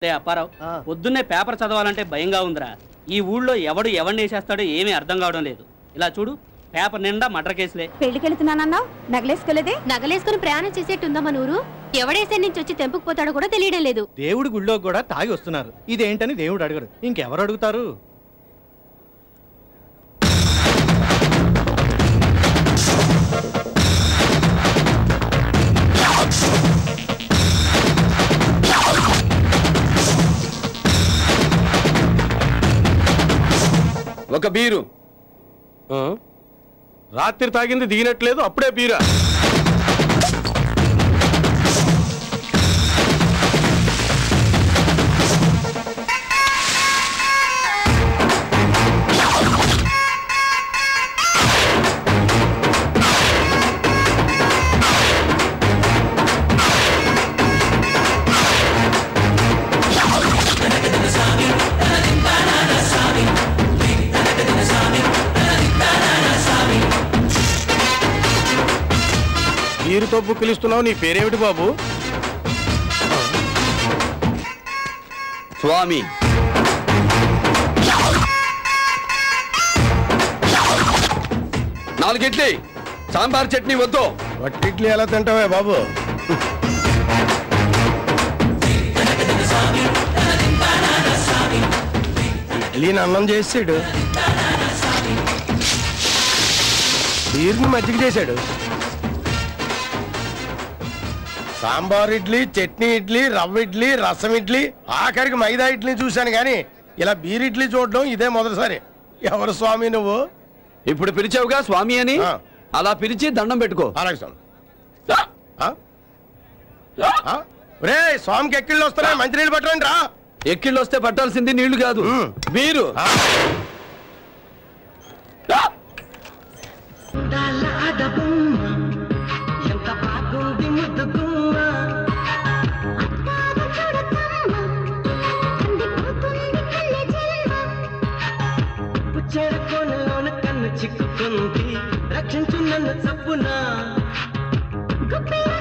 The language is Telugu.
రే అప్పారావు ఆ. పొద్దున్నే పేపర్ చదవాలంటే భయంగా ఉందిరా ఈ ఊళ్ళో ఎవడు ఎవరిని వేసేస్తాడో ఏమీ అర్థం కావడం లేదు ఇలా చూడు పేపర్ నిండా మర్డర్ కేసులే పెళ్లికెళ్తున్నానన్నావు నగలేసుకోలేదే నగలేసుకుని ప్రయాణం చేసేట్టుందా మన ఊరు ఎవడేసే నుంచి వచ్చి తెంపుకుపోతాడో కూడా తెలియడం లేదు దేవుడి గుళ్ళో కూడా తాగి వస్తున్నారు ఇదేంటని దేవుడు అడగరు ఇంకెవరు అడుగుతారు ఒక బీరు రాత్రి తాగింది దిగినట్లేదు అప్పుడే బీరా బీరుతో బుక్కిలిస్తున్నావు నీ పేరేమిటి బాబు స్వామి నాలుగిడ్లీ సాంబార్ చట్నీ వద్దు వట్టిడ్లీ ఎలా తింటావే బాబు ఇడ్లీని అన్నం చేసాడు బీర్ని మజ్జిగ చేశాడు సాంబార్ ఇడ్లీ చట్నీ ఇడ్లీ రవ్వ ఇడ్లీ రసం ఇడ్లీ ఆఖరికి మైదా ఇడ్లీ చూశాను కానీ ఇలా బీర్ ఇడ్లీ చూడడం ఇదే మొదటిసారి ఎవరు స్వామి నువ్వు ఇప్పుడు పిలిచావుగా స్వామి అని ఆ. అలా పిలిచి దండం పెట్టుకో అలాగే స్వామి ఆ? ఆ? ఒరే స్వామికి ఎక్కిళ్ళు వస్తున్నాయి మంచినీళ్ళు పట్టరండి రా ఎక్కిళ్ళు వస్తే పట్టాల్సింది నీళ్లు కాదు మ్. బీరు ఆ. చెరకొనలోన కన్ను చిక్కుకుంది రక్షించు నన్ను చప్పున గుప్పిలో